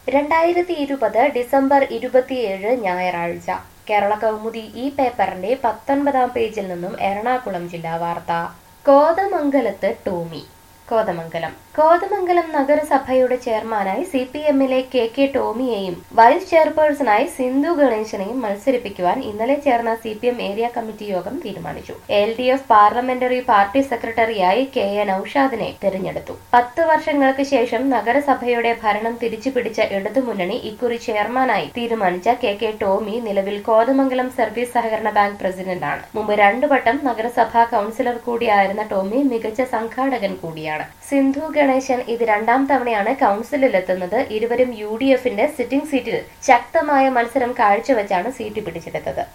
രണ്ടായിരത്തി ഇരുപത് ഡിസംബർ ഇരുപത്തിയേഴ് ഞായറാഴ്ച കേരള കൗമുദി ഈ പേപ്പറിന്റെ പത്തൊൻപതാം പേജിൽ നിന്നും എറണാകുളം ജില്ലാ വാർത്ത കോതമംഗലത്ത് ടോമി കോതമംഗലം കോതമംഗലം നഗരസഭയുടെ ചെയർമാനായി സി പി എമ്മിലെ കെ കെ ടോമിയെയും വൈസ് ചെയർപേഴ്സണായി സിന്ധു ഗണേശനെയും മത്സരിപ്പിക്കുവാൻ ഇന്നലെ ചേർന്ന C P M area committee യോഗം തീരുമാനിച്ചു L D F parliamentary party സെക്രട്ടറിയായി കെ എ നൌഷാദിനെ തിരഞ്ഞെടുത്തു പത്ത് വർഷങ്ങൾക്ക് ശേഷം നഗരസഭയുടെ ഭരണം തിരിച്ചുപിടിച്ച ഇടതുമുന്നണി ഇക്കുറി ചെയർമാനായി തീരുമാനിച്ച കെ കെ ടോമി നിലവിൽ കോതമംഗലം സർവീസ് സഹകരണ ബാങ്ക് പ്രസിഡന്റാണ് മുമ്പ് രണ്ടു വട്ടം നഗരസഭാ കൌൺസിലർ കൂടിയായിരുന്ന ടോമി മികച്ച സംഘാടകൻ കൂടിയാണ് സിന്ധു ഗണേശൻ ഇത് രണ്ടാം തവണയാണ് കൌൺസിലിലെത്തുന്നത് ഇരുവരും യു ഡി എഫിന്റെ സിറ്റിംഗ് സീറ്റിൽ ശക്തമായ മത്സരം കാഴ്ചവെച്ചാണ് സീറ്റ് പിടിച്ചെടുത്തത്